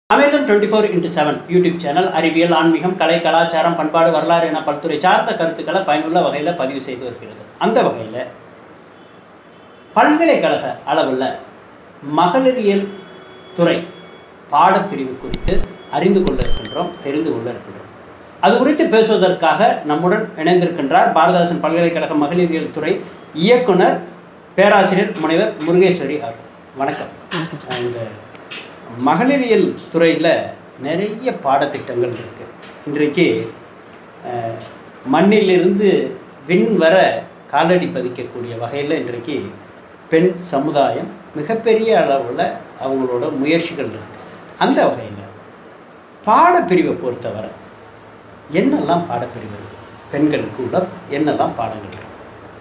Amazon twenty four into seven YouTube channel அறிவியல் ஆன்மீகம் கலை கலாச்சாரம் பண்பாடு வரலாறு என பல்துறை சார்ந்த கருத்துக்களை பயனுள்ள வகையில் பதிவு செய்து வருகிறது அந்த வகையில் பல்கலைக்கழக அளவில் மகளிரியல் துறை பாடப்பிரிவு குறித்து அறிந்து கொள்ள இருக்கின்றோம் தெரிந்து கொள்ள இருக்கின்றோம் அது குறித்து பேசுவதற்காக நம்முடன் இணைந்திருக்கின்றார் பாரதாசன் பல்கலைக்கழக மகளிரியல் துறை இயக்குனர் பேராசிரியர் முனைவர் முருகேஸ்வரி அவர்கள் வணக்கம் இந்த மகளிரியல் துறையில் நிறைய பாடத்திட்டங்கள் இருக்கு இன்றைக்கு அஹ், மண்ணிலிருந்து விண் வர காலடி பதிக்கக்கூடிய வகையில் இன்றைக்கு பெண் சமுதாயம் மிகப்பெரிய அளவில் அவங்களோட முயற்சிகள் இருக்கு அந்த வகையில் பாடப்பிரிவை பொறுத்தவரை என்னெல்லாம் பாடப்பிரிவு இருக்கு பெண்களுக்கு உள்ள என்னெல்லாம் பாடங்கள் இருக்கு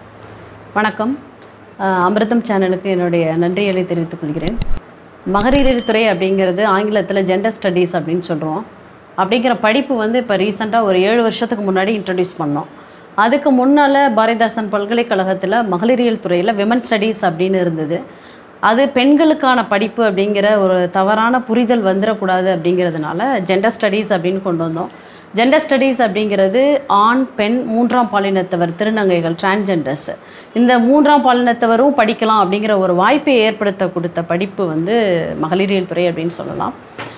வணக்கம் அஹ், அமிர்தம் சேனலுக்கு என்னுடைய நன்றிகளை தெரிவித்துக் கொள்கிறேன் மகளிர் துறை அப்படிங்கிறது ஆங்கிலத்தில் ஜெண்டர் ஸ்டடீஸ் அப்படின்னு சொல்கிறோம் அப்படிங்கிற படிப்பு வந்து இப்போ ரீசெண்டாக ஒரு ஏழு வருஷத்துக்கு முன்னாடி இன்ட்ரடியூஸ் பண்ணோம் அதுக்கு முன்னால் பாரதிதாசன் பல்கலைக்கழகத்தில் மகளிரியல் துறையில் விமன் ஸ்டடீஸ் அப்படின்னு இருந்தது அது பெண்களுக்கான படிப்பு அப்படிங்கிற ஒரு தவறான புரிதல் வந்துடக்கூடாது அப்படிங்கிறதுனால ஜெண்டர் ஸ்டடீஸ் அப்படின்னு கொண்டு வந்தோம் ஜெண்டர் ஸ்டடீஸ் அப்படிங்கிறது ஆண் பெண் மூன்றாம் பாலினத்தவர் திருநங்கைகள் டிரான்ஜெண்டர்ஸ் இந்த மூன்றாம் பாலினத்தவரும் படிக்கலாம் அப்படிங்கிற ஒரு வாய்ப்பை ஏற்படுத்த கொடுத்த படிப்பு வந்து மகளிரியல் துறை அப்படின்னு சொல்லலாம்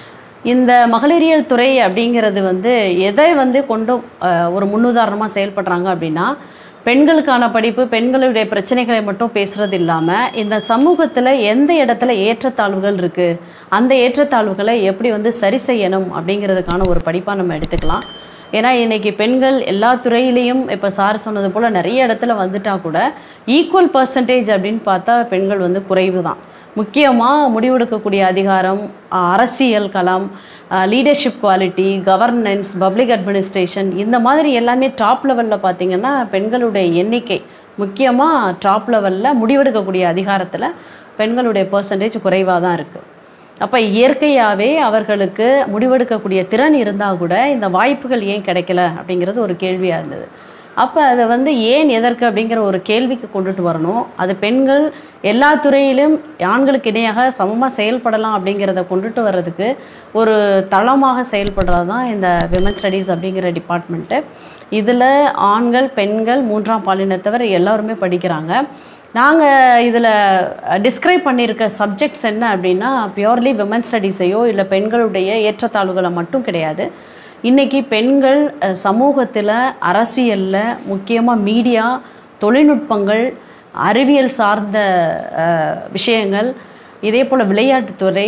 இந்த மகளிரியல் துறை அப்படிங்கிறது வந்து எதை வந்து கொண்டு அஹ், ஒரு முன்னுதாரணமாக செயல்படுறாங்க அப்படின்னா பெண்களுக்கான படிப்பு பெண்களுடைய பிரச்சனைகளை மட்டும் பேசுறது இல்லாமல் இந்த சமூகத்தில் எந்த இடத்துல ஏற்றத்தாழ்வுகள் இருக்குது அந்த ஏற்றத்தாழ்வுகளை எப்படி வந்து சரி செய்யணும் அப்படிங்கிறதுக்கான ஒரு படிப்பாக நம்ம எடுத்துக்கலாம் ஏன்னா இன்னைக்கு பெண்கள் எல்லா துறையிலையும் இப்போ சார் சொன்னது போல் நிறைய இடத்துல வந்துட்டா கூட ஈக்குவல் பர்சன்டேஜ் அப்படின்னு பார்த்தா பெண்கள் வந்து குறைவு தான் முக்கியமாக முடிவெடுக்கக்கூடிய அதிகாரம் அஹ், அரசியல் களம் leadership quality governance public administration இந்த மாதிரி எல்லாமே டாப் லெவலில் பார்த்தீங்கன்னா பெண்களுடைய எண்ணிக்கை முக்கியமாக டாப் லெவலில் முடிவெடுக்கக்கூடிய அதிகாரத்தில் பெண்களுடைய பர்சன்டேஜ் குறைவாக தான் இருக்குது அப்போ இயற்கையாகவே அவர்களுக்கு முடிவெடுக்கக்கூடிய திறன் இருந்தால் கூட இந்த வாய்ப்புகள் ஏன் கிடைக்கல அப்படிங்கிறது ஒரு கேள்வியாக இருந்தது அப்போ அதை வந்து ஏன் எதற்கு அப்படிங்கிற ஒரு கேள்விக்கு கொண்டுட்டு வரணும் அது பெண்கள் எல்லா துறையிலும் ஆண்களுக்கு இணையாக சமமாக செயல்படலாம் அப்படிங்கிறத கொண்டுட்டு வர்றதுக்கு ஒரு தளமாக செயல்படுறது தான் இந்த விமன் ஸ்டடீஸ் அப்படிங்கிற டிபார்ட்மெண்ட்டு இதில் ஆண்கள் பெண்கள் மூன்றாம் பாலினத்தவர் எல்லாருமே படிக்கிறாங்க நாங்கள் இதில் டிஸ்கிரைப் பண்ணியிருக்க சப்ஜெக்ட்ஸ் என்ன அப்படின்னா பியூர்லி விமன் ஸ்டடீஸையோ இல்லை பெண்களுடைய ஏற்றத்தாழ்வுகளை மட்டும் கிடையாது இன்றைக்கி பெண்கள் சமூகத்தில் அரசியலில் முக்கியமாக மீடியா தொழில்நுட்பங்கள் அறிவியல் சார்ந்த அஹ், விஷயங்கள் இதே போல் விளையாட்டுத்துறை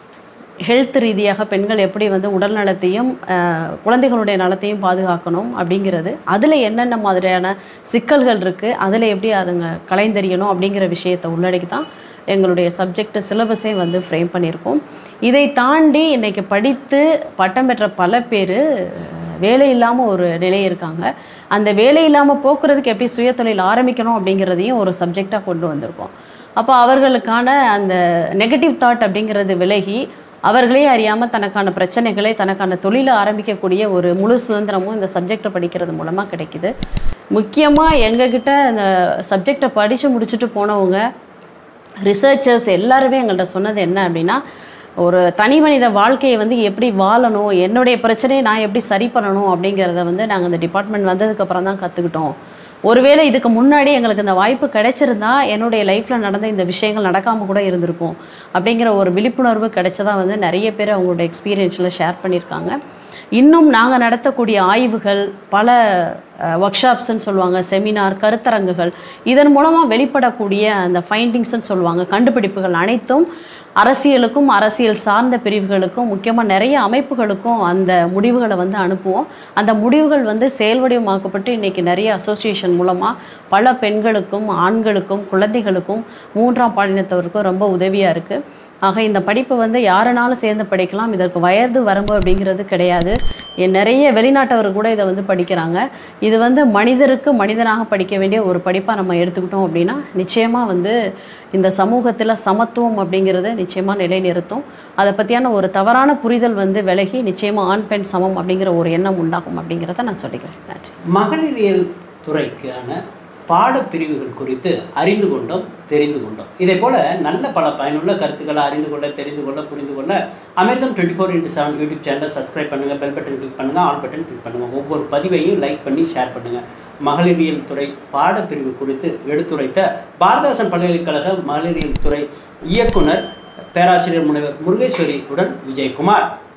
ஹெல்த் ரீதியாக பெண்கள் எப்படி வந்து உடல் நலத்தையும் அஹ், குழந்தைகளுடைய நலத்தையும் பாதுகாக்கணும் அப்படிங்கிறது அதில் என்னென்ன மாதிரியான சிக்கல்கள் இருக்குது அதில் எப்படி அதுங்க கலைந்தெறியணும் அப்படிங்கிற விஷயத்தை உள்ளடக்கி தான் எங்களுடைய சப்ஜெக்ட் சிலபஸே வந்து ஃப்ரேம் பண்ணியிருக்கோம் இதை தாண்டி இன்றைக்கி படித்து பட்டம் பெற்ற பல பேர் வேலை இல்லாமல் ஒரு நிலை இருக்காங்க அந்த வேலை இல்லாமல் போக்குறதுக்கு எப்படி சுயதொழில் ஆரம்பிக்கணும் அப்படிங்கிறதையும் ஒரு சப்ஜெக்டாக கொண்டு வந்திருக்கோம் அப்போ அவர்களுக்கான அந்த நெகட்டிவ் தாட் அப்படிங்கிறது விலகி அவர்களே அறியாமல் தனக்கான பிரச்சனைகளை தனக்கான தொழிலை ஆரம்பிக்கக்கூடிய ஒரு முழு சுதந்திரமும் இந்த சப்ஜெக்டை படிக்கிறது மூலமாக கிடைக்குது முக்கியமாக எங்ககிட்ட இந்த சப்ஜெக்டை படித்து முடிச்சுட்டு போனவங்க ரிசர்ச்சர்ஸ் எல்லாருமே எங்கள்கிட்ட சொன்னது என்ன அப்படின்னா ஒரு தனி மனித வாழ்க்கையை வந்து எப்படி வாழணும் என்னுடைய பிரச்சனையை நான் எப்படி சரி பண்ணணும் அப்படிங்கிறத வந்து நாங்கள் இந்த டிபார்ட்மெண்ட் வந்ததுக்கப்புறம் தான் கற்றுக்கிட்டோம் ஒருவேளை இதுக்கு முன்னாடி எங்களுக்கு இந்த வாய்ப்பு கிடைச்சிருந்தா என்னுடைய லைஃப்பில் நடந்த இந்த விஷயங்கள் நடக்காமல் கூட இருந்திருக்கும் அப்படிங்கிற ஒரு விழிப்புணர்வு கிடைச்சதா வந்து நிறைய பேர் அவங்களோட எக்ஸ்பீரியன்ஸில் ஷேர் பண்ணியிருக்காங்க இன்னும் நாங்கள் நடத்தக்கூடிய ஆய்வுகள் பல ஒர்க் ஷாப்ஸ்ன்னு சொல்லுவாங்க செமினார் கருத்தரங்குகள் இதன் மூலமாக வெளிப்படக்கூடிய அந்த ஃபைண்டிங்ஸ்ன்னு சொல்லுவாங்க கண்டுபிடிப்புகள் அனைத்தும் அரசியலுக்கும் அரசியல் சார்ந்த பிரிவுகளுக்கும் முக்கியமாக நிறைய அமைப்புகளுக்கும் அந்த முடிவுகளை வந்து அனுப்புவோம் அந்த முடிவுகள் வந்து செயல்வடிவமாக்கப்பட்டு இன்றைக்கி நிறைய அசோசியேஷன் மூலமாக பல பெண்களுக்கும் ஆண்களுக்கும் குழந்தைகளுக்கும் மூன்றாம் பாலினத்தவருக்கும் ரொம்ப உதவியாக இருக்குது ஆக இந்த படிப்பு வந்து யாருனாலும் சேர்ந்து படிக்கலாம் இதற்கு வயது வரம்பு அப்படிங்கிறது கிடையாது எ- நிறைய வெளிநாட்டவர் கூட இதை வந்து படிக்கிறாங்க இது வந்து மனிதருக்கு மனிதனாக படிக்க வேண்டிய ஒரு படிப்பாக நம்ம எடுத்துக்கிட்டோம் அப்படின்னா நிச்சயமாக வந்து இந்த சமூகத்தில் சமத்துவம் அப்படிங்கிறது நிச்சயமாக நிலைநிறுத்தும் அதை பற்றியான ஒரு தவறான புரிதல் வந்து விலகி நிச்சயமாக ஆண் பெண் சமம் அப்படிங்கிற ஒரு எண்ணம் உண்டாகும் அப்படிங்கிறத நான் சொல்லிக்கிறேன் நன்றி மகளிரியல் துறைக்கான பாடப்பிரிவுகள் குறித்து அறிந்து கொண்டோம் தெரிந்து கொண்டோம் இதே போல நல்ல பல பயனுள்ள கருத்துக்களை அறிந்து கொள்ள தெரிந்து கொள்ள புரிந்து கொள்ள Amirtham twenty four into seven YouTube சேனலை சப்ஸ்கிரைப் பண்ணுங்க பெல் பட்டன் கிளிக் பண்ணுங்க ஆல் பட்டன் கிளிக் பண்ணுங்க ஒவ்வொரு பதிவையும் லைக் பண்ணி ஷேர் பண்ணுங்க மகளிரியல் துறை பாடப்பிரிவு குறித்து எடுத்துரைத்த பாரதாசன் பல்கலைக்கழக மகளிரியல் துறை இயக்குனர் பேராசிரியர் முனைவர் முருகேஸ்வரி உடன் விஜயகுமார்